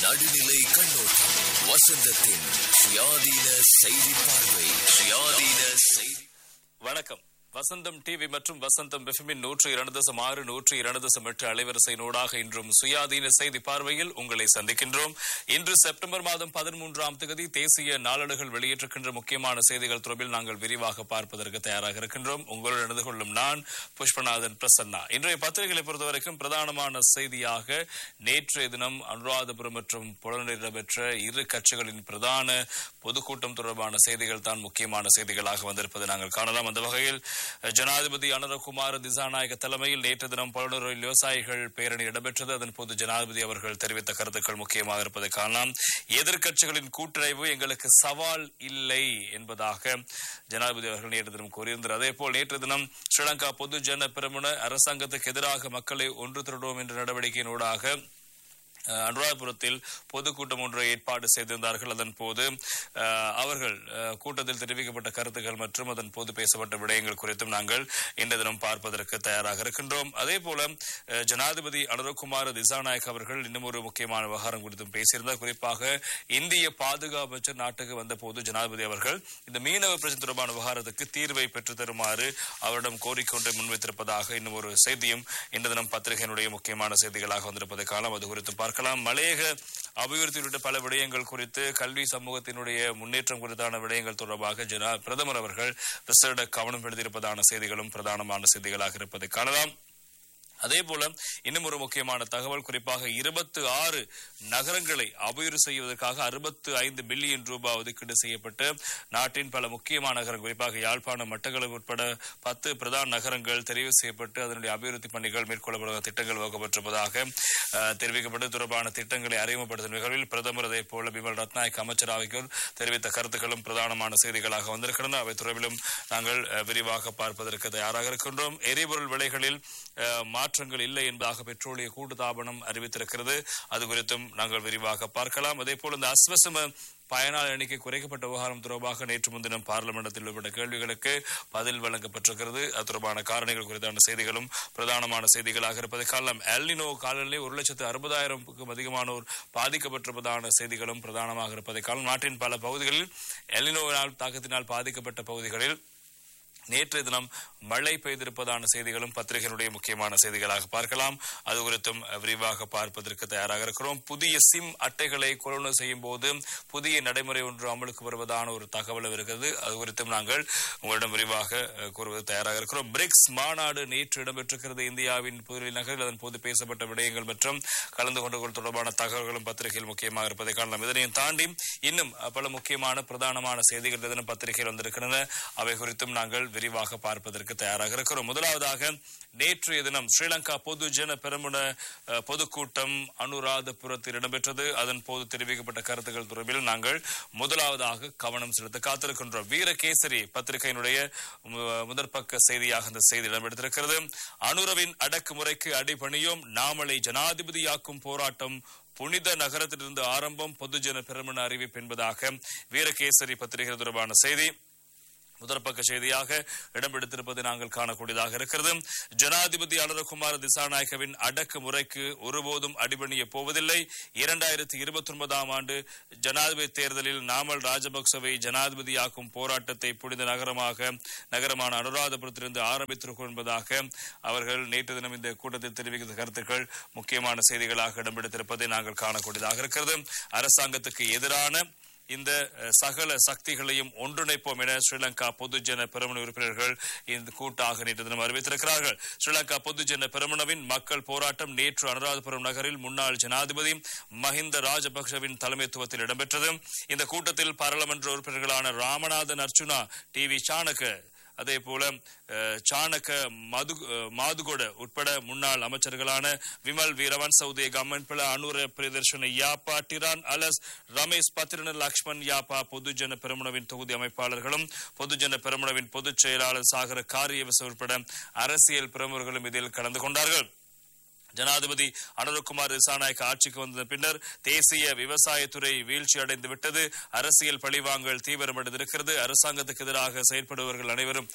நடுநிலை கண்ணோட்டம் வசந்தத்தின் சுயாதீன செய்தி பார்வை சுயாதீன செய்தி வணக்கம் வசந்தம் டிவி மற்றும் வசந்தம் எஃப்எம்மின் நூற்று இரண்டு தசம் ஆறு நூற்று இரண்டு தசம் எட்டு அலைவரிசை நூடாக இன்றும் சுயாதீன செய்தி பார்வையில் உங்களை சந்திக்கின்றோம் இன்று செப்டம்பர் மாதம் பதிமூன்றாம் தேதி தேசிய நாளேடுகள் வெளியிட்டிருக்கின்ற முக்கியமான செய்திகள் தொடர்பில் நாங்கள் விரிவாக பார்ப்பதற்கு தயாராக இருக்கின்றோம் உங்களுடன் இணைந்து கொள்ளும் நான் புஷ்பநாதன் பிரசன்னா இன்றைய பத்திரிகைகளை பொறுத்தவரைக்கும் பிரதானமான செய்தியாக நேற்றைய தினம் அனுராதபுரம் மற்றும் புலனரில் இடம்பெற்ற இரு கட்சிகளின் பிரதான பொதுக்கூட்டம் தொடர்பான செய்திகள் தான் முக்கியமான செய்திகளாக வந்திருப்பதை நாங்கள் காணலாம் அந்த வகையில் ஜனாதிபதி அனுரகுமார் திசாநாயக தலைமையில் நேற்று தினம் புலனூரில் விவசாயிகள் பேரணி இடம்பெற்றது அதன் போது ஜனாதிபதி அவர்கள் தெரிவித்த கருத்துக்கள் முக்கியமாக இருப்பதை காணலாம் எதிர்க்கட்சிகளின் கூட்டிணைவு எங்களுக்கு சவால் இல்லை என்பதாக ஜனாதிபதி அவர்கள் நேற்று தினம் கூறியிருந்தார் அதே போல் நேற்று தினம் ஸ்ரீலங்கா பொது ஜன பிரமுன அரசாங்கத்துக்கு எதிராக மக்களை ஒன்று திரடுவோம் என்ற நடவடிக்கையினூடாக அஹ், அனுராதபுரத்தில் பொதுக்கூட்டம் ஒன்றை ஏற்பாடு செய்திருந்தார்கள் அதன் போது அஹ், அவர்கள் அஹ், கூட்டத்தில் தெரிவிக்கப்பட்ட கருத்துக்கள் மற்றும் அதன் போது பேசப்பட்ட விடயங்கள் குறித்தும் நாங்கள் இந்த தினம் பார்ப்பதற்கு தயாராக இருக்கின்றோம் அதே போல அஹ், ஜனாதிபதி அனுரகுமார் திசாநாயக் அவர்கள் இன்னும் ஒரு முக்கியமான விவகாரம் குறித்தும் பேசியிருந்தார் குறிப்பாக இந்திய பாதுகாப்பு அமைச்சர் நாட்டுக்கு வந்த போது ஜனாதிபதி அவர்கள் இந்த மீனவ பிரச்சனை தொடர்பான விவகாரத்துக்கு தீர்வை பெற்று தருமாறு அவரிடம் கோரிக்கை ஒன்றை முன்வைத்திருப்பதாக இன்னும் ஒரு செய்தியும் இந்த தினம் பத்திரிகையினுடைய முக்கியமான செய்திகளாக வந்திருப்பதை காலம் அது குறித்து பார்க்கலாம் மலையக அபிவிருத்தி உள்ளிட்ட பல விடயங்கள் குறித்து கல்வி சமூகத்தினுடைய முன்னேற்றம் குறித்தான விடயங்கள் தொடர்பாக ஜனா பிரதமர் அவர்கள் விசேட கவனம் எழுதியிருப்பதான செய்திகளும் பிரதானமான செய்திகளாக இருப்பதை காணலாம் அதே போல இன்னும் ஒரு முக்கியமான தகவல் குறிப்பாக இருபத்து ஆறு நகரங்களை அபிவிருத்தி செய்வதற்காக அறுபத்து ஐந்து பில்லியன் ரூபாய் ஒதுக்கீடு செய்யப்பட்டு நாட்டின் பல முக்கியமான நகரங்கள் குறிப்பாக யாழ்ப்பாணம் மட்டக்களப்பு உட்பட பத்து பிரதான நகரங்கள் தெரிவு செய்யப்பட்டு அதனுடைய அபிவிருத்தி பணிகள் மேற்கொள்ளப்படுவதாக திட்டங்கள் வகுக்கப்பட்டிருப்பதாக அஹ், தெரிவிக்கப்பட்டு தொடர்பான திட்டங்களை அறிமுகப்படுத்தும் நிகழ்வில் பிரதமர் அதே போல பிமல் ரத்நாயக் அமைச்சர் ஆகியோர் தெரிவித்த கருத்துக்களும் பிரதானமான செய்திகளாக வந்திருக்கின்றன அவை தொடர்பிலும் நாங்கள் அஹ், விரிவாக பார்ப்பதற்கு தயாராக இருக்கின்றோம் எரிபொருள் விலைகளில் அஹ், மாற்றங்கள் இல்லை என்பதாக பெட்ரோலிய கூட்டுத்தாபனம் அறிவித்திருக்கிறது அது குறித்தும் நாங்கள் விரிவாக பார்க்கலாம் அதே போல இந்த அஸ்வசம பயனாளர் எண்ணிக்கை குறைக்கப்பட்ட விவகாரம் தொடர்பாக நேற்று முன்தினம் பார்லிமெண்டத்தில் உள்ள கேள்விகளுக்கு பதில் வழங்கப்பட்டிருக்கிறது அது தொடர்பான காரணிகள் குறித்தான செய்திகளும் பிரதானமான செய்திகளாக இருப்பதை காணலாம் எல்னினோ காலநிலை ஒரு லட்சத்து அறுபதாயிரம்க்கும் அதிகமானோர் பாதிக்கப்பட்டிருப்பதான செய்திகளும் பிரதானமாக இருப்பதை காணலாம் நாட்டின் பல பகுதிகளில் எல்னினோவினால் தாக்கத்தினால் பாதிக்கப்பட்ட பகுதிகளில் நேற்றைய தினம் மழை பெய்திருப்பதான செய்திகளும் பத்திரிகையினுடைய முக்கியமான செய்திகளாக பார்க்கலாம் அது குறித்தும் விரிவாக பார்ப்பதற்கு தயாராக இருக்கிறோம் புதிய சிம் அட்டைகளை கொரோனா செய்யும் போது புதிய நடைமுறை ஒன்று அமலுக்கு வருவதான ஒரு தகவல் இருக்கிறது அது குறித்தும் நாங்கள் உங்களிடம் விரிவாக அஹ், கூறுவது தயாராக இருக்கிறோம் பிரிக்ஸ் மாநாடு நேற்று இடம்பெற்றிருக்கிறது இந்தியாவின் புதுடெல்லி நகரில் அதன் போது பேசப்பட்ட விடயங்கள் மற்றும் கலந்து கொண்டவர்கள் தொடர்பான தகவல்களும் பத்திரிகையில் முக்கியமாக இருப்பதை காணலாம் இதனையும் தாண்டி இன்னும் அஹ், பல முக்கியமான பிரதானமான செய்திகள் தினம் பத்திரிகையில் வந்திருக்கின்றன அவை குறித்தும் நாங்கள் விரிவாக பார்ப்பதற்கு தயாராக இருக்கிறோம் முதலாவதாக நேற்றைய தினம் ஸ்ரீலங்கா பொது ஜன பெருமுன அஹ், பொதுக்கூட்டம் அனுராதபுரத்தில் இடம்பெற்றது அதன் போது தெரிவிக்கப்பட்ட கருத்துக்கள் தொடர்பில் நாங்கள் முதலாவதாக கவனம் செலுத்த காத்திருக்கின்றோம் வீரகேசரி பத்திரிகையினுடைய மு- முதற்பக்க செய்தியாக இந்த செய்தி இடம்பெற்றிருக்கிறது அனுரவின் அடக்குமுறைக்கு அடிபணியும் நாமளை ஜனாதிபதியாக்கும் போராட்டம் புனித நகரத்திலிருந்து ஆரம்பம் பொதுஜன பெருமன அறிவிப்பு என்பதாக வீரகேசரி பத்திரிகை தொடர்பான செய்தி முதற்பக்க செய்தியாக இடம்பெடுத்திருப்பது நாங்கள் காணக்கூடியதாக இருக்கிறது ஜனாதிபதி அனுரகுமார் திசாநாயகவின் அடக்கு முறைக்கு ஒருபோதும் அடிபணிய போவதில்லை இரண்டாயிரத்தி இருபத்தி ஒன்பதாம் ஆண்டு ஜனாதிபதி தேர்தலில் நாமல் ராஜபக்சவை ஜனாதிபதியாக்கும் போராட்டத்தை புனித நகரமாக நகரமான அனுராதபுரத்திலிருந்து ஆரம்பித்திருக்கும் என்பதாக அவர்கள் நேற்று தினம் இந்த கூட்டத்தில் தெரிவித்த கருத்துக்கள் முக்கியமான செய்திகளாக இடம்பெடுத்திருப்பதை நாங்கள் காணக்கூடியதாக இருக்கிறது அரசாங்கத்துக்கு எதிரான இந்த அஹ், சகல சக்திகளையும் ஒன்றிணைப்போம் என ஸ்ரீலங்கா பொதுஜன பெருமன உறுப்பினர்கள் இந்த கூட்டாக நேற்று தினம் அறிவித்திருக்கிறார்கள் ஸ்ரீலங்கா பொதுஜன பெருமனவின் மக்கள் போராட்டம் நேற்று அனுராதபுரம் நகரில் முன்னாள் ஜனாதிபதி மஹிந்த ராஜபக்சவின் தலைமைத்துவத்தில் இடம்பெற்றது இந்த கூட்டத்தில் பாராளுமன்ற உறுப்பினர்களான ராமநாதன் அர்ச்சுனா டி வி சாணக்க அதே போல அஹ், சாணக்க மது அஹ், மாதுகொட உட்பட முன்னாள் அமைச்சர்களான விமல் வீரவன் சௌதே கம்மன்பல அனுர பிரியதர்ஷன யாப்பா டிரான் அலஸ் ரமேஷ் பத்திரன லக்ஷ்மண் யாப்பா பொதுஜன பெருமுனவின் தொகுதி அமைப்பாளர்களும் பொதுஜன பெருமுனவின் பொதுச் செயலாளர் சாகர காரியவச உட்பட அரசியல் பிரமுகர்களும் இதில் கலந்து கொண்டார்கள் ஜனாதிபதி அனுரகுமார் திசாநாயக்க ஆட்சிக்கு வந்த பின்னர் தேசிய விவசாயத்துறை வீழ்ச்சி அடைந்து விட்டது அரசியல் பழிவாங்கல் தீவிரமடைந்திருக்கிறது அரசாங்கத்துக்கு எதிராக செயல்படுபவர்கள் அனைவரும்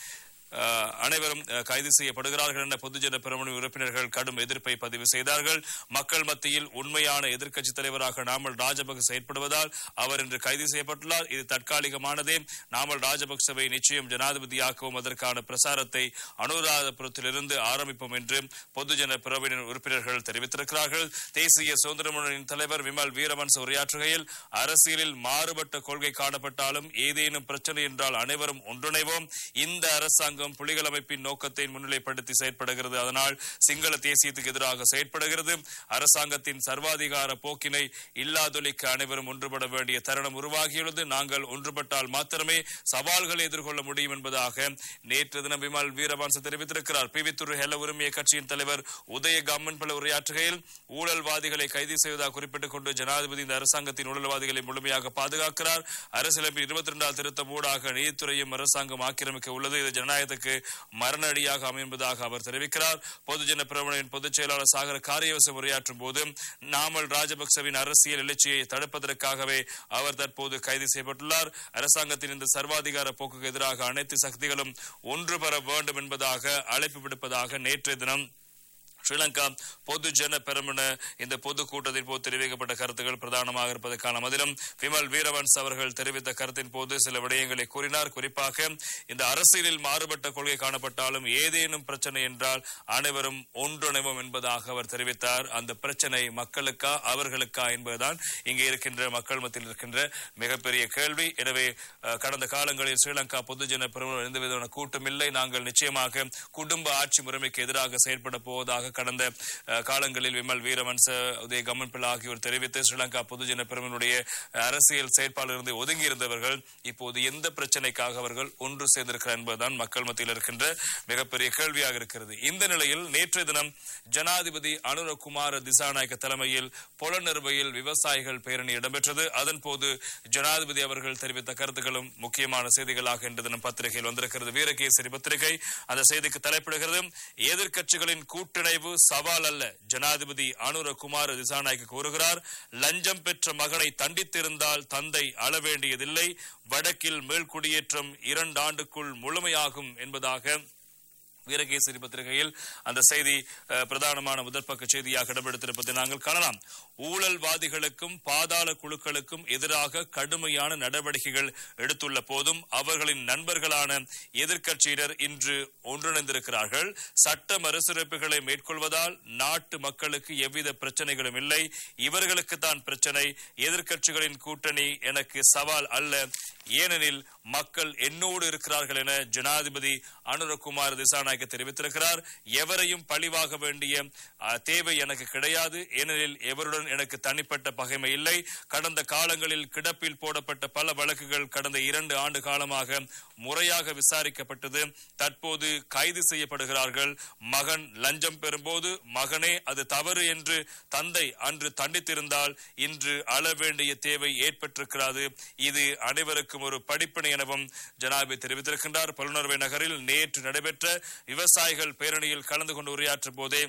அஹ், அனைவரும் அஹ், கைது செய்யப்படுகிறார்கள் என பொதுஜன பெருமணி உறுப்பினர்கள் கடும் எதிர்ப்பை பதிவு செய்தார்கள் மக்கள் மத்தியில் உண்மையான எதிர்க்கட்சி தலைவராக நாமல் ராஜபக்ச செயற்படுவதால் அவர் இன்று கைது செய்யப்பட்டுள்ளார் இது தற்காலிகமானதே நாமல் ராஜபக்சவை நிச்சயம் ஜனாதிபதியாக்கவும் அதற்கான பிரசாரத்தை அனுராதபுரத்திலிருந்து ஆரம்பிப்போம் என்று பொதுஜன பிரிவினர் உறுப்பினர்கள் தெரிவித்திருக்கிறார்கள் தேசிய சுதந்திர முன்னணியின் தலைவர் விமல் வீரவன்ச உரையாற்றுகையில் அரசியலில் மாறுபட்ட கொள்கை காணப்பட்டாலும் ஏதேனும் பிரச்சனை என்றால் அனைவரும் ஒன்றிணைவோம் இந்த அரசாங்கம் புலிகள் அமைப்பின் நோக்கத்தை முன்னிலைப்படுத்தி செயற்படுகிறது அதனால் சிங்கள தேசியத்துக்கு எதிராக செயற்படுகிறது அரசாங்கத்தின் சர்வாதிகார போக்கினை இல்லாதொழிக்க அனைவரும் ஒன்றுபட வேண்டிய தருணம் உருவாகியுள்ளது நாங்கள் ஒன்றுபட்டால் மாத்திரமே சவால்களை எதிர்கொள்ள முடியும் என்பதாக நேற்று தினம் விமல் வீரவன்ச தெரிவித்திருக்கிறார் பிவித்துறை ஹெல உரிமைய கட்சியின் தலைவர் உதய கம்மன் பல உரையாற்றுகையில் ஊழல்வாதிகளை கைது செய்வதாக குறிப்பிட்டுக் கொண்டு ஜனாதிபதி இந்த அரசாங்கத்தின் ஊழல்வாதிகளை முழுமையாக பாதுகாக்கிறார் அரசியலமைப்பு இருபத்தி இரண்டாம் திருத்தம் ஊடாக நீதித்துறையும் அரசாங்கம் ஆக்கிரமிக்க உள்ளது இது ஜனநாயகத்துக்கு மரண அடியாக அமையும் என்பதாக அவர் தெரிவிக்கிறார் பொதுஜன பிரமுனின் பொதுச் செயலாளர் சாகர காரியவசம் உரையாற்றும் போது நாமல் ராஜபக்சவின் அரசியல் எழுச்சியை தடுப்பதற்காகவே அவர் தற்போது கைது செய்யப்பட்டுள்ளார் அரசாங்கத்தின் இந்த சர்வாதிகார போக்குக்கு எதிராக அனைத்து சக்திகளும் ஒன்று பெற வேண்டும் என்பதாக அழைப்பு விடுப்பதாக நேற்றைய தினம் ஸ்ரீலங்கா பொது ஜன பெருமன இந்த பொது கூட்டத்தின் போது தெரிவிக்கப்பட்ட கருத்துக்கள் பிரதானமாக இருப்பதற்கான மதிலும் விமல் வீரவன்ஸ் அவர்கள் தெரிவித்த கருத்தின் போது சில விடயங்களை கூறினார் குறிப்பாக இந்த அரசியலில் மாறுபட்ட கொள்கை காணப்பட்டாலும் ஏதேனும் பிரச்சனை என்றால் அனைவரும் ஒன்றிணைவோம் என்பதாக அவர் தெரிவித்தார் அந்த பிரச்சனை மக்களுக்கா அவர்களுக்கா என்பதுதான் இங்கே இருக்கின்ற மக்கள் மத்தியில் இருக்கின்ற மிகப்பெரிய கேள்வி எனவே அஹ், கடந்த காலங்களில் ஸ்ரீலங்கா பொதுஜன பெருமன எந்த விதமான கூட்டம் இல்லை நாங்கள் நிச்சயமாக குடும்ப ஆட்சி முறைமைக்கு எதிராக செயல்பட போவதாக கடந்த அஹ், காலங்களில் விமல் வீரவன்ச உதய கமன்பில் ஆகியோர் தெரிவித்து ஸ்ரீலங்கா பொதுஜன பெருமனுடைய அரசியல் செயற்பாடிலிருந்து ஒதுங்கி இருந்தவர்கள் இப்போது எந்த பிரச்சனைக்காக அவர்கள் ஒன்று சேர்ந்திருக்கிறார் என்பதுதான் மக்கள் மத்தியில் இருக்கின்ற மிகப்பெரிய கேள்வியாக இருக்கிறது இந்த நிலையில் நேற்றைய தினம் ஜனாதிபதி அனுரகுமார திசாநாயக்க தலைமையில் புலனறுவையில் விவசாயிகள் பேரணி இடம்பெற்றது அதன் போது ஜனாதிபதி அவர்கள் தெரிவித்த கருத்துக்களும் முக்கியமான செய்திகளாக இன்று தினம் பத்திரிகையில் வந்திருக்கிறது வீரகேசரி பத்திரிகை அந்த செய்திக்கு தலைப்பிடுகிறது எதிர்க்கட்சிகளின் கூட்டிணைவு சவால் அல்ல ஜனாதிபதி அனுரகுமார திசாநாயக்க கூறுகிறார் லஞ்சம் பெற்ற மகனை தண்டித்திருந்தால் தந்தை அழ வேண்டியதில்லை வடக்கில் மேல்குடியேற்றம் இரண்டு ஆண்டுக்குள் முழுமையாகும் என்பதாக வீரகேசரி பத்திரிகையில் அந்த செய்தி அஹ், பிரதானமான முதற் பக்க செய்தியாக இடம்பெடுத்திருப்பதை நாங்கள் காணலாம் ஊழல்வாதிகளுக்கும் பாதாள குழுக்களுக்கும் எதிராக கடுமையான நடவடிக்கைகள் எடுத்துள்ள போதும் அவர்களின் நண்பர்களான எதிர்க்கட்சியினர் இன்று ஒன்றிணைந்திருக்கிறார்கள் சட்ட மறுசீரமைப்புகளை மேற்கொள்வதால் நாட்டு மக்களுக்கு எவ்வித பிரச்சனைகளும் இல்லை இவர்களுக்கு தான் பிரச்சனை எதிர்க்கட்சிகளின் கூட்டணி எனக்கு சவால் அல்ல ஏனெனில் மக்கள் என்னோடு இருக்கிறார்கள் என ஜனாதிபதி அனுரகுமார் திசாநாயக்க தெரிவித்திருக்கிறார் எவரையும் பழிவாக வேண்டிய அஹ், தேவை எனக்கு கிடையாது ஏனெனில் எவருடன் எனக்கு தனிப்பட்ட பகைமை இல்லை கடந்த காலங்களில் கிடப்பில் போடப்பட்ட பல வழக்குகள் கடந்த இரண்டு ஆண்டு காலமாக முறையாக விசாரிக்கப்பட்டது தற்போது கைது செய்யப்படுகிறார்கள் மகன் லஞ்சம் பெறும்போது மகனே அது தவறு என்று தந்தை அன்று தண்டித்திருந்தால் இன்று அழ வேண்டிய தேவை ஏற்பட்டிருக்கிறது இது அனைவருக்கும் ஒரு படிப்பினை எனவும் ஜனாதிபதி தெரிவித்திருக்கின்றார் பல்லுணர்வை நகரில் நேற்று நடைபெற்ற விவசாயிகள் பேரணியில் கலந்து கொண்டு உரையாற்றும் போதே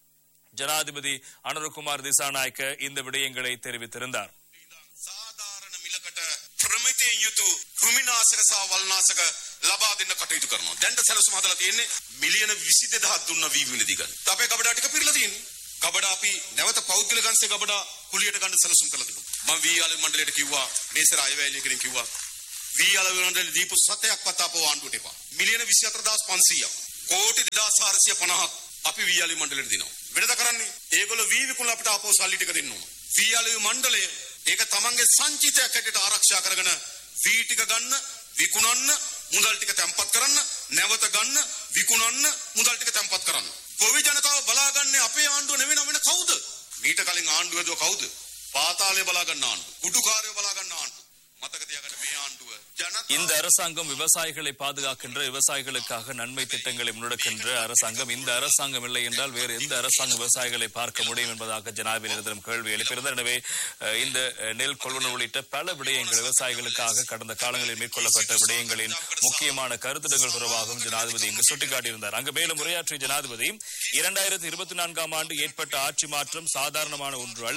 ஜனாதிபதி அனுரகுமார் திசாநாயக்க இந்த விடயங்களை தெரிவித்திருந்தார் සාධාරණ මිලකට ප්‍රමිතයෙන් යුතු කෘමිනාශක සහ වල්නාශක ලබා දෙන්න කටයුතු කරනවා. දැන්ට සැලසුම හදලා තියෙන්නේ මිලියන 22000ක් දුන්න වී වින දිගට. අපේ ගබඩා ටික පිරලා තියෙන්නේ. ගබඩා අපි නැවත පෞද්ගලික අංශේ ගබඩා කුලියට ගන්න සැලසුම් කළා තිබුණා. මම වී ආල මණ්ඩලයට කිව්වා මේසර අයවැයලිය කෙනෙක් කිව්වා වී ආල මණ්ඩලෙ දීපු සතයක්වත් අපව ආණ්ඩුවට එපා. මිලියන 24500ක්. කෝටි 2450ක් අපි වී ආල මණ්ඩලෙට දෙනවා. වෙනද කරන්නේ ඒගොල්ලෝ වී විකුණලා අපිට ආපහු සල්ලි ටික දෙන්න ඕන. වී ආල මණ්ඩලය ඒක තමන්ගේ සංචිතයක් හැටියට ආරක්ෂා කරගෙන වී ටික ගන්න විකුණන්න මුදල් ටික තැම්පත් කරන්න නැවත ගන්න විකුණන්න මුදල් ටික තැම්පත් කරන්න. ගොවි ජනතාව බලාගන්නේ අපේ ආණ්ඩුව නෙවෙයි නම් වෙන කවුද? මීට කලින් ආණ්ඩුව දුව කවුද? පාතාලය බලාගන්න ආණ්ඩුව. කුඩුකාරයෝ බලාගන්න ආණ්ඩුව. මතක තියාගන්න මේ ආණ්ඩුව ජනතාව இந்த அரசாங்கம் விவசாயிகளை பாதுகாக்கின்ற விவசாயிகளுக்காக நன்மை திட்டங்களை முன்னெடுக்கின்ற அரசாங்கம் இந்த அரசாங்கம் இல்லை என்றால் வேறு எந்த அரசாங்கம் விவசாயிகளை பார்க்க முடியும் என்பதாக ஜனாதிபதி நிரந்தரம் கேள்வி எழுப்பியிருந்தார் எனவே அஹ், இந்த அஹ், நெல் கொள்வனவு உள்ளிட்ட பல விடயங்கள் விவசாயிகளுக்காக கடந்த காலங்களில் மேற்கொள்ளப்பட்ட விடயங்களின் முக்கியமான கருத்துடங்கள் தொடர்பாகவும் ஜனாதிபதி இங்கு சுட்டிக்காட்டியிருந்தார் அங்கு மேலும் உரையாற்றிய ஜனாதிபதி இரண்டாயிரத்தி இருபத்தி நான்காம் ஆண்டு ஏற்பட்ட ஆட்சி மாற்றம் சாதாரணமான ஒன்று அல்ல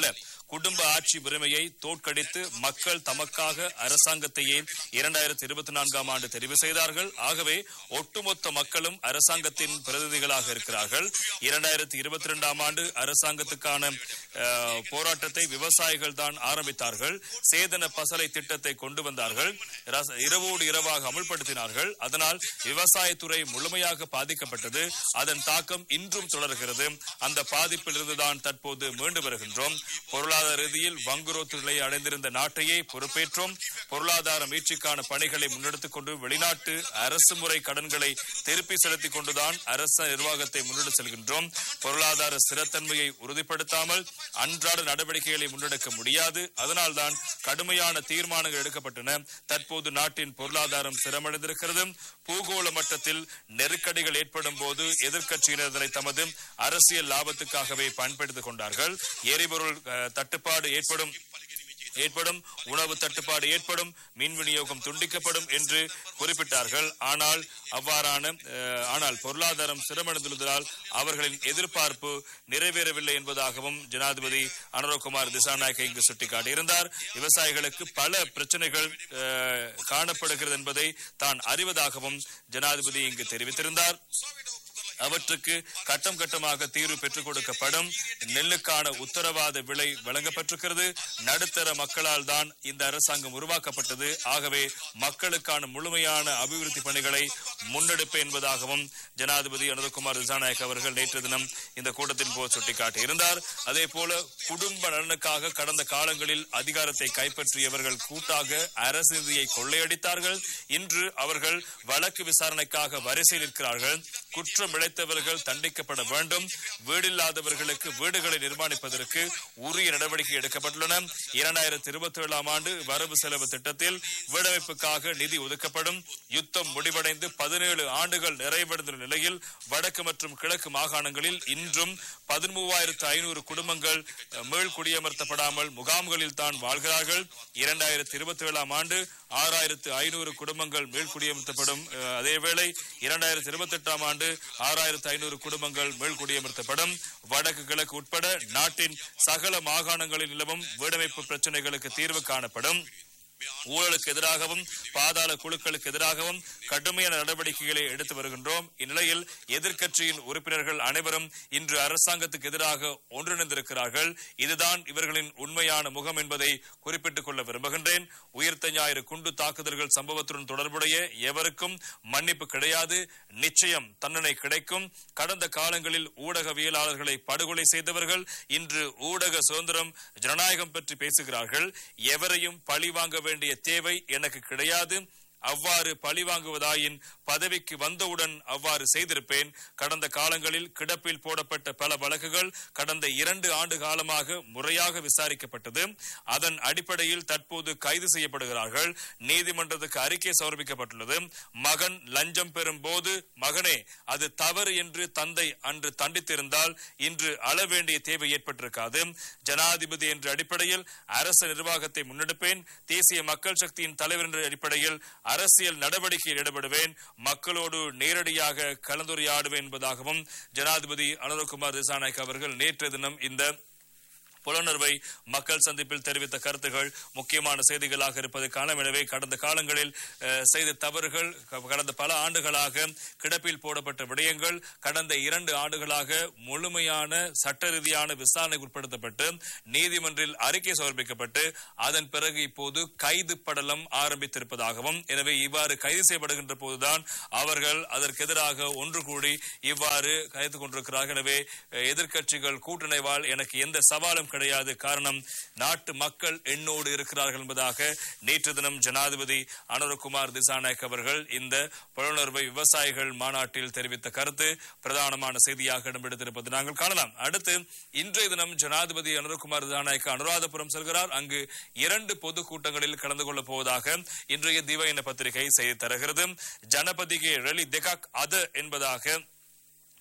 குடும்ப ஆட்சி உரிமையை தோற்கடித்து மக்கள் தமக்காக அரசாங்கத்தையே இரண்டாயிரத்தி இருபத்தி நான்காம் ஆண்டு தெரிவு செய்தார்கள் ஆகவே ஒட்டுமொத்த மக்களும் அரசாங்கத்தின் பிரதிநிதிகளாக இருக்கிறார்கள் இரண்டாயிரத்தி இருபத்தி இரண்டாம் ஆண்டு அரசாங்கத்துக்கான அஹ், போராட்டத்தை விவசாயிகள் தான் ஆரம்பித்தார்கள் சேதன பசலை திட்டத்தை கொண்டு வந்தார்கள் ரச- இரவோடு இரவாக அமுல்படுத்தினார்கள் அதனால் விவசாயத்துறை முழுமையாக பாதிக்கப்பட்டது அதன் தாக்கம் இன்றும் தொடர்கிறது அந்த பாதிப்பில் இருந்துதான் தற்போது மீண்டு வருகின்றோம் பொருளாதார ரீதியில் வங்குரோத்து நிலையை அடைந்திருந்த நாட்டையே பொறுப்பேற்றோம் பொருளாதார மீட்சிக்கான பணிகளை முன்னெடுத்துக் கொண்டு வெளிநாட்டு அரசு முறை கடன்களை திருப்பி செலுத்திக் கொண்டுதான் அரச நிர்வாகத்தை முன்னெடுத்து செல்கின்றோம் பொருளாதார ஸ்திரத்தன்மையை உறுதிப்படுத்தாமல் அன்றாட நடவடிக்கைகளை முன்னெடுக்க முடியாது அதனால்தான் கடுமையான தீர்மானங்கள் எடுக்கப்பட்டன தற்போது நாட்டின் பொருளாதாரம் சிரமடைந்திருக்கிறது பூகோள மட்டத்தில் நெருக்கடிகள் ஏற்படும் போது எதிர்க்கட்சியினர் இதனை தமது அரசியல் லாபத்துக்காகவே பயன்படுத்திக் கொண்டார்கள் எரிபொருள் அஹ், தட்டுப்பாடு ஏற்படும் ஏற்படும் உணவு தட்டுப்பாடு ஏற்படும் மின் விநியோகம் துண்டிக்கப்படும் என்று குறிப்பிட்டார்கள் ஆனால் அவ்வாறான அஹ், ஆனால் பொருளாதாரம் சிரமடைந்துள்ளதால் அவர்களின் எதிர்பார்ப்பு நிறைவேறவில்லை என்பதாகவும் ஜனாதிபதி அனுரகுமார் திசாநாயக்க இங்கு சுட்டிக்காட்டியிருந்தார் விவசாயிகளுக்கு பல பிரச்சனைகள் அஹ், காணப்படுகிறது என்பதை தான் அறிவதாகவும் ஜனாதிபதி இங்கு தெரிவித்திருந்தார் அவற்றுக்கு கட்டம் கட்டமாக தீர்வு பெற்றுக் கொடுக்கப்படும் நெல்லுக்கான உத்தரவாத விலை வழங்கப்பட்டிருக்கிறது நடுத்தர மக்களால் தான் இந்த அரசாங்கம் உருவாக்கப்பட்டது ஆகவே மக்களுக்கான முழுமையான அபிவிருத்தி பணிகளை முன்னெடுப்பு என்பதாகவும் ஜனாதிபதி அனுதகுமார் திசாநாயக் அவர்கள் நேற்று தினம் இந்த கூட்டத்தின் போது சுட்டிக்காட்டியிருந்தார் அதே போல குடும்ப நலனுக்காக கடந்த காலங்களில் அதிகாரத்தை கைப்பற்றியவர்கள் கூட்டாக அரசு நிதியை கொள்ளையடித்தார்கள் இன்று அவர்கள் வழக்கு விசாரணைக்காக வரிசையில் இருக்கிறார்கள் குற்றம் இழைத்தவர்கள் தண்டிக்கப்பட வேண்டும் வீடில்லாதவர்களுக்கு வீடுகளை நிர்மாணிப்பதற்கு உரிய நடவடிக்கை எடுக்கப்பட்டுள்ளன இரண்டாயிரத்தி இருபத்தி ஏழாம் ஆண்டு வரவு செலவு திட்டத்தில் வீடமைப்புக்காக நிதி ஒதுக்கப்படும் யுத்தம் முடிவடைந்து பதினேழு ஆண்டுகள் நிறைவடைந்துள்ள நிலையில் வடக்கு மற்றும் கிழக்கு மாகாணங்களில் இன்றும் பதிமூவாயிரத்து ஐநூறு குடும்பங்கள் அஹ், மீள் குடியமர்த்தப்படாமல் முகாம்களில் தான் வாழ்கிறார்கள் இரண்டாயிரத்தி இருபத்தி ஏழாம் ஆண்டு ஆறாயிரத்து ஐநூறு குடும்பங்கள் மீள் குடியமர்த்தப்படும் அஹ், அதேவேளை இரண்டாயிரத்தி இருபத்தி எட்டாம் ஆண்டு ஆறாயிரத்து ஐநூறு குடும்பங்கள் மீள் குடியமர்த்தப்படும் வடக்கு கிழக்கு உட்பட நாட்டின் சகல மாகாணங்களில் நிலவும் வீடமைப்பு பிரச்சனைகளுக்கு தீர்வு காணப்படும் ஊழலுக்கு எதிராகவும் பாதாள குழுக்களுக்கு எதிராகவும் கடுமையான நடவடிக்கைகளை எடுத்து வருகின்றோம் இந்நிலையில் எதிர்க்கட்சியின் உறுப்பினர்கள் அனைவரும் இன்று அரசாங்கத்துக்கு எதிராக ஒன்றிணைந்திருக்கிறார்கள் இதுதான் இவர்களின் உண்மையான முகம் என்பதை குறிப்பிட்டுக் கொள்ள விரும்புகின்றேன் உயிர்த்த ஞாயிறு குண்டு தாக்குதல்கள் சம்பவத்துடன் தொடர்புடைய எவருக்கும் மன்னிப்பு கிடையாது நிச்சயம் தண்டனை கிடைக்கும் கடந்த காலங்களில் ஊடகவியலாளர்களை படுகொலை செய்தவர்கள் இன்று ஊடக சுதந்திரம் ஜனநாயகம் பற்றி பேசுகிறார்கள் எவரையும் பழி வாங்க வேண்டிய தேவை எனக்கு கிடையாது அவ்வாறு பழி வாங்குவதாயின் பதவிக்கு வந்தவுடன் அவ்வாறு செய்திருப்பேன் கடந்த காலங்களில் கிடப்பில் போடப்பட்ட பல வழக்குகள் கடந்த இரண்டு ஆண்டு காலமாக முறையாக விசாரிக்கப்பட்டது அதன் அடிப்படையில் தற்போது கைது செய்யப்படுகிறார்கள் நீதிமன்றத்துக்கு அறிக்கை சமர்ப்பிக்கப்பட்டுள்ளது மகன் லஞ்சம் பெறும் போது மகனே அது தவறு என்று தந்தை அன்று தண்டித்திருந்தால் இன்று அழ வேண்டிய தேவை ஏற்பட்டிருக்காது ஜனாதிபதி என்ற அடிப்படையில் அரசு நிர்வாகத்தை முன்னெடுப்பேன் தேசிய மக்கள் சக்தியின் தலைவர் என்ற அடிப்படையில் அரசியல் நடவடிக்கையில் ஈடுபடுவேன் மக்களோடு நேரடியாக கலந்துரையாடுவேன் என்பதாகவும் ஜனாதிபதி அனுரகுமார் திசாநாயக் அவர்கள் நேற்று தினம் இந்த புலனர்வை மக்கள் சந்திப்பில் தெரிவித்த கருத்துகள் முக்கியமான செய்திகளாக இருப்பதை காணம் எனவே கடந்த காலங்களில் அஹ், செய்த தவறுகள் க- கடந்த பல ஆண்டுகளாக கிடப்பில் போடப்பட்ட விடயங்கள் கடந்த இரண்டு ஆண்டுகளாக முழுமையான சட்ட ரீதியான விசாரணைக்கு உட்படுத்தப்பட்டு நீதிமன்றில் அறிக்கை சமர்ப்பிக்கப்பட்டு அதன் பிறகு இப்போது கைது படலம் ஆரம்பித்திருப்பதாகவும் எனவே இவ்வாறு கைது செய்யப்படுகின்ற போதுதான் அவர்கள் அதற்கு எதிராக ஒன்று கூடி இவ்வாறு கைது கொண்டிருக்கிறார்கள் எனவே அஹ், எதிர்க்கட்சிகள் கூட்டணிவால் எனக்கு எந்த சவாலும் கிடையாது காரணம் நாட்டு மக்கள் என்னோடு இருக்கிறார்கள் என்பதாக நேற்று தினம் ஜனாதிபதி அனுரகுமார் திசாநாயக் அவர்கள் இந்த புலனுணர்வை விவசாயிகள் மாநாட்டில் தெரிவித்த கருத்து பிரதானமான செய்தியாக இடம்பெடுத்திருப்பது நாங்கள் காணலாம் அடுத்து இன்றைய தினம் ஜனாதிபதி அனுரகுமார் திசாநாயக் அனுராதபுரம் செல்கிறார் அங்கு இரண்டு பொதுக்கூட்டங்களில் கலந்து கொள்ளப் போவதாக இன்றைய திவையின பத்திரிகை செய்தி தருகிறது ஜனபதிகே ரெலி தெகாக் அது என்பதாக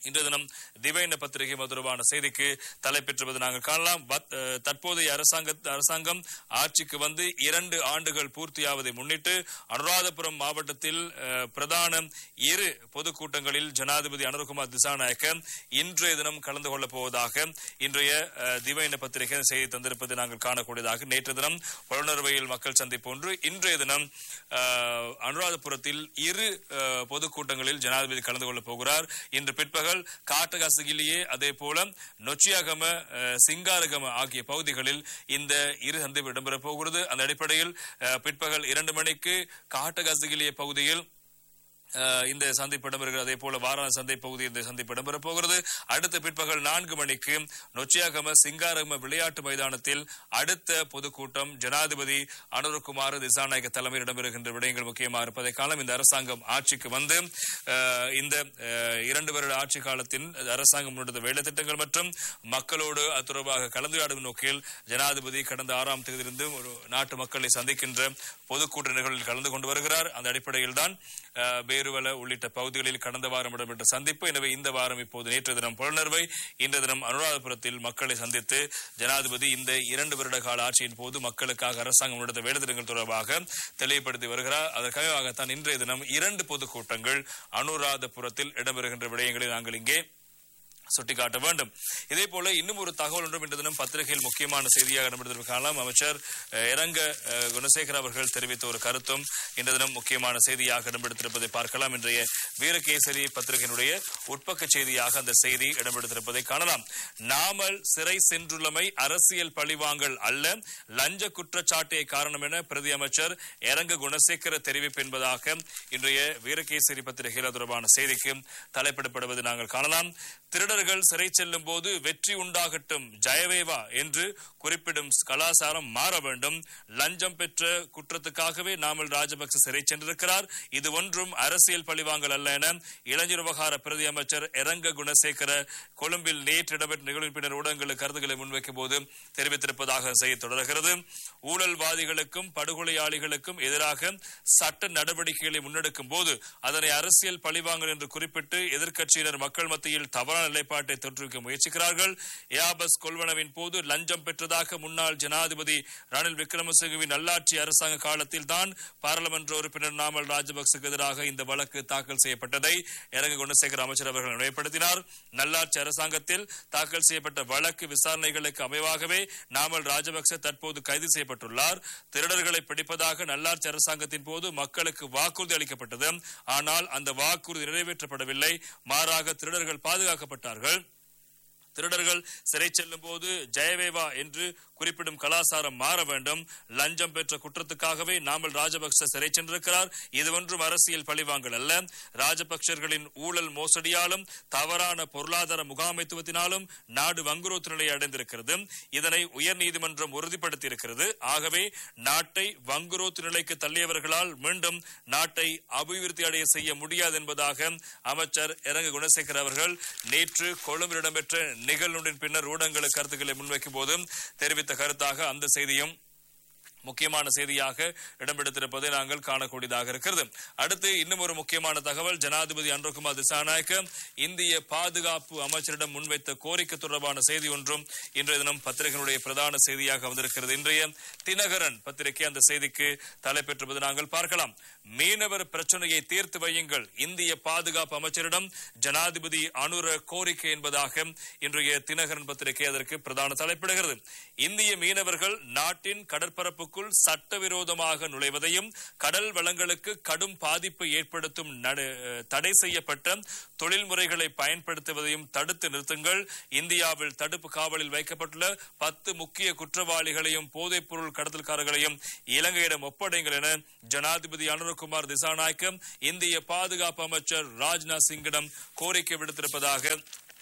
இன்று தினம் திவைன பத்திரிகை தொடர்பான செய்திக்கு தலைப்பெற்றுவது நாங்கள் காணலாம் வத்- அஹ், தற்போதைய அரசாங்க அரசாங்கம் ஆட்சிக்கு வந்து இரண்டு ஆண்டுகள் பூர்த்தியாவதை முன்னிட்டு அனுராதபுரம் மாவட்டத்தில் அஹ், பிரதான இரு பொதுக்கூட்டங்களில் ஜனாதிபதி அனுர்குமார் திசாநாயக்க இன்றைய தினம் கலந்து கொள்ளப் போவதாக இன்றைய அஹ், திவைன பத்திரிகை செய்தி தந்திருப்பதை நாங்கள் காணக்கூடியதாக நேற்று தினம் புலனறுவையில் மக்கள் சந்திப்பு ஒன்று இன்றைய தினம் அஹ், அனுராதபுரத்தில் இரு அஹ், பொதுக்கூட்டங்களில் ஜனாதிபதி கலந்து கொள்ளப் போகிறார் இன்று பிற்பகல் காட்டகாசகிலேயே அதே போல நொச்சியாகம அஹ், சிங்காரகம ஆகிய பகுதிகளில் இந்த இரு சந்திப்பு இடம்பெறப் போகிறது அந்த அடிப்படையில் அஹ், பிற்பகல் இரண்டு மணிக்கு காட்டகாசகிலிய பகுதியில் அஹ், இந்த சந்திப்பு இடம்பெறுகிறது அதே போல வாராண சந்தை பகுதியில் இந்த சந்திப்பு இடம்பெறப் போகிறது அடுத்த பிற்பகல் நான்கு மணிக்கு நொச்சியாகம சிங்காரகம விளையாட்டு மைதானத்தில் அடுத்த பொதுக்கூட்டம் ஜனாதிபதி அனுரகுமார் திசாநாயக்க தலைமையில் இடம்பெறுகின்ற விடயங்கள் முக்கியமாக இருப்பதை காலம் இந்த அரசாங்கம் ஆட்சிக்கு வந்து அஹ், இந்த அஹ், இரண்டு வருட ஆட்சி காலத்தின் அரசாங்கம் முன்னெடுத்த வேலை திட்டங்கள் மற்றும் மக்களோடு அது தொடர்பாக கலந்துரையாடும் நோக்கில் ஜனாதிபதி கடந்த ஆறாம் தேதியிலிருந்து ஒரு நாட்டு மக்களை சந்திக்கின்ற பொதுக்கூட்ட நிகழ்வில் கலந்து கொண்டு வருகிறார் அந்த அடிப்படையில் தான் அஹ், பேருவல உள்ளிட்ட பகுதிகளில் கடந்த வாரம் இடம்பெற்ற சந்திப்பு எனவே இந்த வாரம் இப்போது நேற்று தினம் புலனர்வை இன்று தினம் அனுராதபுரத்தில் மக்களை சந்தித்து ஜனாதிபதி இந்த இரண்டு வருட கால ஆட்சியின் போது மக்களுக்காக அரசாங்கம் எடுத்த வேலைத்திட்டங்கள் தொடர்பாக தெளிவுபடுத்தி வருகிறார் அதற்காகத்தான் இன்றைய தினம் இரண்டு பொதுக்கூட்டங்கள் அனுராதபுரத்தில் இடம்பெறுகின்ற விடயங்களை நாங்கள் இங்கே சுட்டிக்காட்ட வேண்டும் இதே போல இன்னும் ஒரு தகவல் ஒன்றும் இன்று தினம் பத்திரிகையில் முக்கியமான செய்தியாக இடம்பெற்றிருக்க காணலாம் அமைச்சர் அஹ், இரங்க அஹ், குணசேகர் அவர்கள் தெரிவித்த ஒரு கருத்தும் இன்று தினம் முக்கியமான செய்தியாக இடம்பெடுத்திருப்பதை பார்க்கலாம் இன்றைய வீரகேசரி பத்திரிகையினுடைய உட்பக்க செய்தியாக அந்த செய்தி இடம்பெடுத்திருப்பதை காணலாம் நாமல் சிறை சென்றுள்ளமை அரசியல் பழிவாங்கல் அல்ல லஞ்ச குற்றச்சாட்டே காரணம் என பிரதி அமைச்சர் இரங்க குணசேகர தெரிவிப்பு என்பதாக இன்றைய வீரகேசரி பத்திரிகையில் அது தொடர்பான செய்திக்கு தலைப்பிடப்படுவது நாங்கள் காணலாம் திருடர்கள் சிறை செல்லும் போது வெற்றி உண்டாகட்டும் ஜெயவேவா என்று குறிப்பிடும் கலாச்சாரம் மாற வேண்டும் லஞ்சம் பெற்ற குற்றத்துக்காகவே நாமல் ராஜபக்ச சிறை சென்றிருக்கிறார் இது ஒன்றும் அரசியல் பழிவாங்கல் அல்ல என இளைஞர் விவகார பிரதி அமைச்சர் இரங்க குணசேகர கொழும்பில் நேற்று இடம்பெற்ற நிகழ்வின் பின்னர் ஊடகங்களுக்கு கருத்துக்களை முன்வைக்கும் போது தெரிவித்திருப்பதாக செய்தி தொடர்கிறது ஊழல்வாதிகளுக்கும் படுகொலையாளிகளுக்கும் எதிராக சட்ட நடவடிக்கைகளை முன்னெடுக்கும் போது அதனை அரசியல் பழிவாங்கல் என்று குறிப்பிட்டு எதிர்க்கட்சியினர் மக்கள் மத்தியில் தவறான நிலைப்பாட்டை தோற்றுவிக்க முயற்சிக்கிறார்கள் ஏபஸ் கொள்வனவின் போது லஞ்சம் பெற்றதாக முன்னாள் ஜனாதிபதி ரணில் விக்ரமசிங்கவின் நல்லாட்சி அரசாங்க காலத்தில் தான் பாராளுமன்ற உறுப்பினர் நாமல் ராஜபக்சக்கு எதிராக இந்த வழக்கு தாக்கல் செய்யப்பட்டதை இறங்க குணசேகர் அமைச்சர் அவர்கள் நினைவுபடுத்தினார் நல்லாட்சி அரசாங்கத்தில் தாக்கல் செய்யப்பட்ட வழக்கு விசாரணைகளுக்கு அமைவாகவே நாமல் ராஜபக்ச தற்போது கைது செய்யப்பட்டுள்ளார் திருடர்களை பிடிப்பதாக நல்லாட்சி அரசாங்கத்தின் போது மக்களுக்கு வாக்குறுதி அளிக்கப்பட்டது ஆனால் அந்த வாக்குறுதி நிறைவேற்றப்படவில்லை மாறாக திருடர்கள் பாதுகாக்கப்பட்டார்கள் திருடர்கள் சிறை செல்லும் போது ஜெயவேவா என்று குறிப்பிடும் கலாச்சாரம் மாற வேண்டும் லஞ்சம் பெற்ற குற்றத்துக்காகவே நாமல் ராஜபக்ச சிறை சென்றிருக்கிறார் இது ஒன்றும் அரசியல் பழிவாங்கல் அல்ல ராஜபக்சர்களின் ஊழல் மோசடியாலும் தவறான பொருளாதார முகாமைத்துவத்தினாலும் நாடு வங்குரோத்து நிலையை அடைந்திருக்கிறது இதனை உயர்நீதிமன்றம் உறுதிப்படுத்தியிருக்கிறது ஆகவே நாட்டை வங்குரோத்து நிலைக்கு தள்ளியவர்களால் மீண்டும் நாட்டை அபிவிருத்தி அடைய செய்ய முடியாது என்பதாக அமைச்சர் இரங்க குணசேகர் அவர்கள் நேற்று கொழும்பில் இடம்பெற்ற நிகழ்வுடன் பின்னர் ஊடகங்களுக்கு கருத்துக்களை முன்வைக்கும் போது தெரிவித்த கருத்தாக அந்த செய்தியும் முக்கியமான செய்தியாக இடம்பெடுத்திருப்பதை நாங்கள் காணக்கூடியதாக இருக்கிறது அடுத்து இன்னும் ஒரு முக்கியமான தகவல் ஜனாதிபதி அன்ருகுமார் திசாநாயக்க இந்திய பாதுகாப்பு அமைச்சரிடம் முன்வைத்த கோரிக்கை தொடர்பான செய்தி ஒன்றும் இன்றைய தினம் பத்திரிகையினுடைய பிரதான செய்தியாக வந்திருக்கிறது இன்றைய தினகரன் பத்திரிகை அந்த செய்திக்கு தலைப்பெற்றுவது நாங்கள் பார்க்கலாம் மீனவர் பிரச்சனையை தீர்த்து வையுங்கள் இந்திய பாதுகாப்பு அமைச்சரிடம் ஜனாதிபதி அனுர கோரிக்கை என்பதாக இன்றைய தினகரன் பத்திரிகை அதற்கு பிரதான தலைப்பிடுகிறது இந்திய மீனவர்கள் நாட்டின் கடற்பரப்புக்குள் சட்டவிரோதமாக நுழைவதையும் கடல் வளங்களுக்கு கடும் பாதிப்பை ஏற்படுத்தும் நட- தடை செய்யப்பட்ட தொழில்முறைகளை பயன்படுத்துவதையும் தடுத்து நிறுத்துங்கள் இந்தியாவில் தடுப்பு காவலில் வைக்கப்பட்டுள்ள பத்து முக்கிய குற்றவாளிகளையும் போதைப் பொருள் கடத்தல்காரர்களையும் இலங்கையிடம் ஒப்படைங்கள் என ஜனாதிபதி அனுரகுமார் திசாநாயக்கம் இந்திய பாதுகாப்பு அமைச்சர் ராஜ்நாத் சிங்கிடம் கோரிக்கை விடுத்திருப்பதாக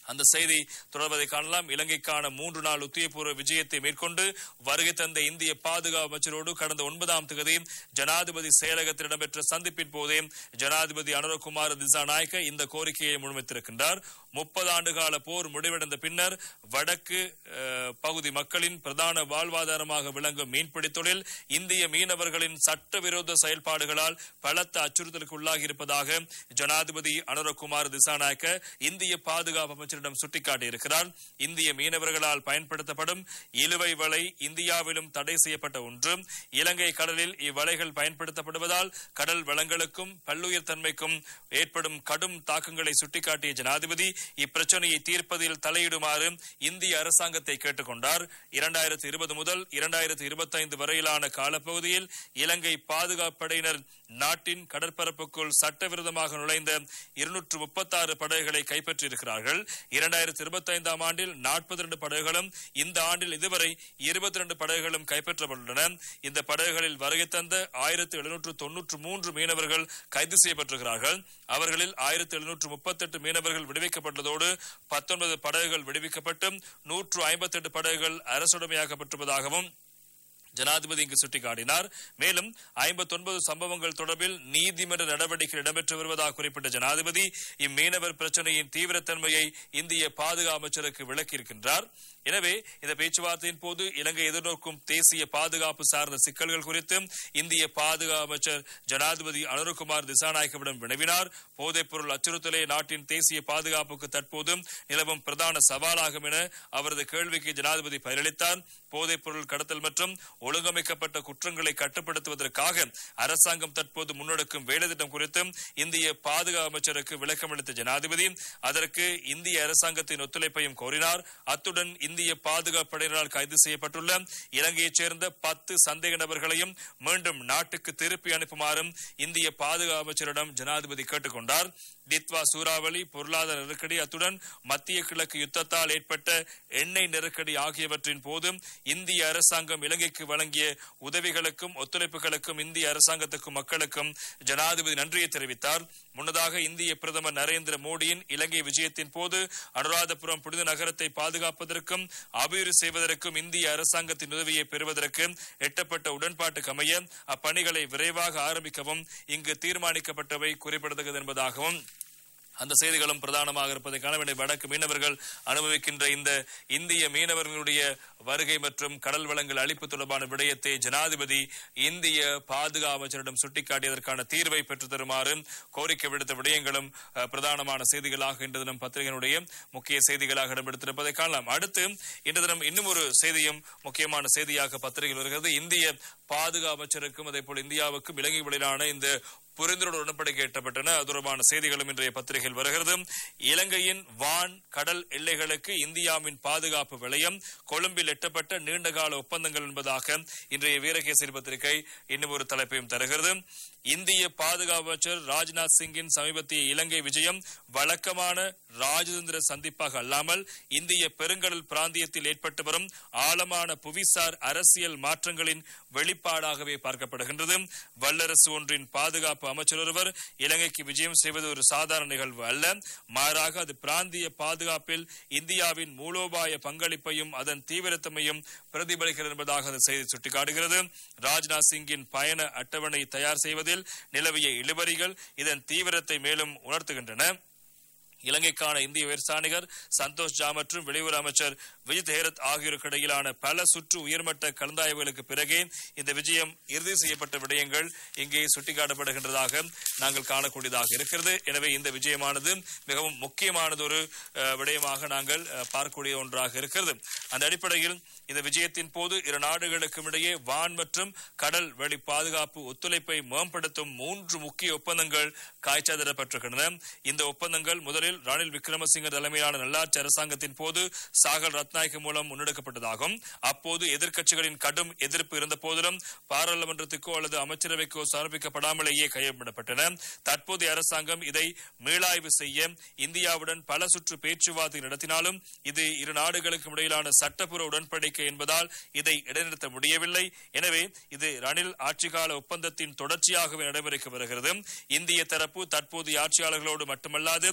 அந்த செய்தி தொடர்வதை காணலாம் இலங்கைக்கான மூன்று நாள் உத்தியபூர்வ விஜயத்தை மேற்கொண்டு வருகை தந்த இந்திய பாதுகாப்பு அமைச்சரோடு கடந்த ஒன்பதாம் தேதி ஜனாதிபதி செயலகத்தில் இடம்பெற்ற சந்திப்பின் போதே ஜனாதிபதி அனுரகுமார் திசாநாயக்க இந்த கோரிக்கையை முன்வைத்திருக்கின்றார் முப்பது ஆண்டு கால போர் முடிவடைந்த பின்னர் வடக்கு அஹ், பகுதி மக்களின் பிரதான வாழ்வாதாரமாக விளங்கும் மீன்பிடி தொழில் இந்திய மீனவர்களின் சட்டவிரோத செயல்பாடுகளால் பலத்த அச்சுறுத்தலுக்கு உள்ளாகி இருப்பதாக ஜனாதிபதி அனுரகுமார் திசாநாயக்க இந்திய பாதுகாப்பு அமைச்சரிடம் சுட்டிக்காட்டியிருக்கிறார் இந்திய மீனவர்களால் பயன்படுத்தப்படும் இழுவை வலை இந்தியாவிலும் தடை செய்யப்பட்ட ஒன்று இலங்கை கடலில் இவ்வலைகள் பயன்படுத்தப்படுவதால் கடல் வளங்களுக்கும் பல்லுயிர் தன்மைக்கும் ஏற்படும் கடும் தாக்கங்களை சுட்டிக்காட்டிய ஜனாதிபதி இப்பிரச்சனையை தீர்ப்பதில் தலையிடுமாறு இந்திய அரசாங்கத்தை கேட்டுக்கொண்டார் இரண்டாயிரத்தி இருபது முதல் இரண்டாயிரத்தி இருபத்தைந்து வரையிலான காலப்பகுதியில் இலங்கை பாதுகாப்பு படையினர் நாட்டின் கடற்பரப்புக்குள் சட்டவிரோதமாக நுழைந்த இருநூற்று முப்பத்தாறு படகுகளை கைப்பற்றியிருக்கிறார்கள் இரண்டாயிரத்தி இருபத்தி ஐந்தாம் ஆண்டில் நாற்பத்தி இரண்டு படகுகளும் இந்த ஆண்டில் இதுவரை இருபத்தி இரண்டு படகுகளும் கைப்பற்றப்பட்டுள்ளன இந்த படகுகளில் வருகை தந்த ஆயிரத்தி எழுநூற்று தொன்னூற்று மூன்று மீனவர்கள் கைது செய்யப்பட்டிருக்கிறார்கள் அவர்களில் ஆயிரத்தி எழுநூற்று முப்பத்தெட்டு மீனவர்கள் விடுவிக்கப்பட்டதோடு பத்தொன்பது படகுகள் விடுவிக்கப்பட்டு நூற்று ஐம்பத்தெட்டு படகுகள் அரசுடைமையாக்கப்பட்டிருப்பதாகவும் ஜனாதிபதி இங்கு சுட்டிக்காட்டினார் மேலும் 59 சம்பவங்கள் தொடர்பில் நீதிமன்ற நடவடிக்கை இடம்பெற்று வருவதாக குறிப்பிட்ட ஜனாதிபதி இம்மீனவர் பிரச்சனையின் தீவிரத்தன்மையை இந்திய பாதுகாப்பு அமைச்சருக்கு விளக்கியிருக்கின்றார் எனவே இந்த பேச்சுவார்த்தையின் போது இலங்கை எதிர்நோக்கும் தேசிய பாதுகாப்பு சார்ந்த சிக்கல்கள் குறித்து இந்திய பாதுகாப்பு அமைச்சர் ஜனாதிபதி அனுரகுமார் திசாநாயக்கவிடம் வினவினார் போதைப்பொருள் அச்சுறுத்தலே நாட்டின் தேசிய பாதுகாப்புக்கு தற்போது நிலவும் பிரதான சவாலாகும் என அவரது கேள்விக்கு ஜனாதிபதி பதிலளித்தார் போதைப்பொருள் கடத்தல் மற்றும் ஒழுங்கமைக்கப்பட்ட குற்றங்களை கட்டுப்படுத்துவதற்காக அரசாங்கம் தற்போது முன்னெடுக்கும் வேலைத்திட்டம் குறித்து இந்திய பாதுகாப்பு அமைச்சருக்கு விளக்கம் அளித்த ஜனாதிபதி அதற்கு இந்திய அரசாங்கத்தின் ஒத்துழைப்பையும் கோரினார் அத்துடன் இந்திய பாதுகாப்பு படையினரால் கைது செய்யப்பட்டுள்ள இலங்கையைச் சேர்ந்த பத்து சந்தேக நபர்களையும் மீண்டும் நாட்டுக்கு திருப்பி அனுப்புமாறும் இந்திய பாதுகாப்பு அமைச்சரிடம் ஜனாதிபதி கேட்டுக்கொண்டார் டித்வா சூறாவளி பொருளாதார நெருக்கடி அத்துடன் மத்திய கிழக்கு யுத்தத்தால் ஏற்பட்ட எண்ணெய் நெருக்கடி ஆகியவற்றின் போதும் இந்திய அரசாங்கம் இலங்கைக்கு வழங்கிய உதவிகளுக்கும் ஒத்துழைப்புகளுக்கும் இந்திய அரசாங்கத்துக்கும் மக்களுக்கும் ஜனாதிபதி நன்றியை தெரிவித்தார் முன்னதாக இந்திய பிரதமர் நரேந்திர மோடியின் இலங்கை விஜயத்தின் போது அனுராதபுரம் புனித நகரத்தை பாதுகாப்பதற்கும் அபிவிருத்தி செய்வதற்கும் இந்திய அரசாங்கத்தின் உதவியை பெறுவதற்கு எட்டப்பட்ட உடன்பாட்டுக்கு அமைய அப்பணிகளை விரைவாக ஆரம்பிக்கவும் இங்கு தீர்மானிக்கப்பட்டவை குறிப்பிடத்தக்கது என்பதாகவும் அந்த செய்திகளும் பிரதானமாக இருப்பதை காண வேண்டிய வடக்கு மீனவர்கள் அனுபவிக்கின்ற இந்த இந்திய மீனவர்களுடைய வருகை மற்றும் கடல் வளங்கள் அளிப்பு தொடர்பான விடயத்தை ஜனாதிபதி இந்திய பாதுகாப்பு அமைச்சரிடம் சுட்டிக்காட்டியதற்கான தீர்வை பெற்றுத் தருமாறு கோரிக்கை விடுத்த விடயங்களும் அஹ், பிரதானமான செய்திகளாக இன்று தினம் பத்திரிகையினுடைய முக்கிய செய்திகளாக இடம்பெடுத்திருப்பதை காணலாம் அடுத்து இன்று தினம் இன்னும் ஒரு செய்தியும் முக்கியமான செய்தியாக பத்திரிகையில் வருகிறது இந்திய பாதுகாப்பு அமைச்சருக்கும் அதே போல இந்தியாவுக்கும் இலங்கை இடையிலான இந்த புரிந்துணர்வு உடன்படிக்கை எட்டப்பட்டன அது தொடர்பான செய்திகளும் இன்றைய பத்திரிகையில் வருகிறது இலங்கையின் வான் கடல் எல்லைகளுக்கு இந்தியாவின் பாதுகாப்பு விளையம் கொழும்பில் எட்டப்பட்ட நீண்டகால ஒப்பந்தங்கள் என்பதாக இன்றைய வீரகேசரி பத்திரிகை இன்னும் ஒரு தலைப்பையும் தருகிறது இந்திய பாதுகாப்பு அமைச்சர் ராஜ்நாத் சிங்கின் சமீபத்திய இலங்கை விஜயம் வழக்கமான ராஜதந்திர சந்திப்பாக அல்லாமல் இந்திய பெருங்கடல் பிராந்தியத்தில் ஏற்பட்டு வரும் ஆழமான புவிசார் அரசியல் மாற்றங்களின் வெளிப்பாடாகவே பார்க்கப்படுகின்றது வல்லரசு ஒன்றின் பாதுகாப்பு அமைச்சர் ஒருவர் இலங்கைக்கு விஜயம் செய்வது ஒரு சாதாரண நிகழ்வு அல்ல மாறாக அது பிராந்திய பாதுகாப்பில் இந்தியாவின் மூலோபாய பங்களிப்பையும் அதன் தீவிரத்தன்மையும் பிரதிபலிக்கிறது என்பதாக அந்த செய்தி சுட்டிக்காட்டுகிறது ராஜ்நாத் சிங்கின் பயண அட்டவணை தயார் செய்வதில் நிலவிய இழுபறிகள் இதன் தீவிரத்தை மேலும் உணர்த்துகின்றன இலங்கைக்கான இந்திய உயர்ஸ்தானிகர் சந்தோஷ் ஜா மற்றும் வெளியுறவு அமைச்சர் விஜித் ஹேரத் ஆகியோருக்கு இடையிலான பல சுற்று உயர்மட்ட கலந்தாய்வுகளுக்கு பிறகே இந்த விஜயம் இறுதி செய்யப்பட்ட விடயங்கள் இங்கே சுட்டிக்காட்டப்படுகின்றதாக நாங்கள் காணக்கூடியதாக இருக்கிறது எனவே இந்த விஜயமானது மிகவும் முக்கியமானது ஒரு அஹ், விடயமாக நாங்கள் அஹ், பார்க்கக்கூடிய ஒன்றாக இருக்கிறது அந்த அடிப்படையில் இந்த விஜயத்தின் போது இரு நாடுகளுக்கும் இடையே வான் மற்றும் கடல் வழி பாதுகாப்பு ஒத்துழைப்பை மேம்படுத்தும் மூன்று முக்கிய ஒப்பந்தங்கள் காய்ச்சாதிடப்பட்டிருக்கின்றன இந்த ஒப்பந்தங்கள் முதலில் ரணில் விக்ரமசிங்க தலைமையிலான நல்லாட்சி அரசாங்கத்தின் போது சாகல் ரத்நாயக்க மூலம் முன்னெடுக்கப்பட்டதாகும் அப்போது எதிர்க்கட்சிகளின் கடும் எதிர்ப்பு இருந்த போதிலும் பாராளுமன்றத்துக்கோ அல்லது அமைச்சரவைக்கோ சமர்ப்பிக்கப்படாமலேயே கையொப்பமிடப்பட்டன தற்போதைய அரசாங்கம் இதை மீளாய்வு செய்ய இந்தியாவுடன் பல சுற்று பேச்சுவார்த்தை நடத்தினாலும் இது இரு நாடுகளுக்கும் இடையிலான சட்டப்பூர்வ உடன்படிக்கை என்பதால் இதை இடைநிறுத்த முடியவில்லை எனவே இது ரணில் ஆட்சிகால ஒப்பந்தத்தின் தொடர்ச்சியாகவே நடைமுறைக்கு வருகிறது இந்திய தரப்பு தற்போதைய ஆட்சியாளர்களோடு மட்டுமல்லாது நாட்டின்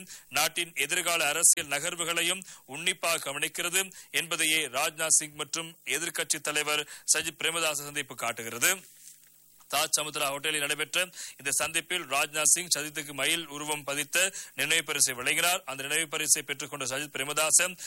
நாட்டின் எதிர்கால அரசியல் நகர்வுகளையும் உன்னிப்பாக கவனிக்கிறது என்பதையே ராஜ்நாத் சிங் மற்றும் எதிர்க்கட்சி தலைவர் சஜித் பிரேமதாச சந்திப்பு காட்டுகிறது தாஜ் சமுத்ரா ஹோட்டலில் நடைபெற்ற இந்த சந்திப்பில் ராஜ்நாத் சிங் சஜித்துக்கு மயில் உருவம் பதித்த நினைவு பரிசை வழங்கினார் அந்த நினைவு பரிசை பெற்றுக்கொண்ட சஜித் பிரேமதாசன்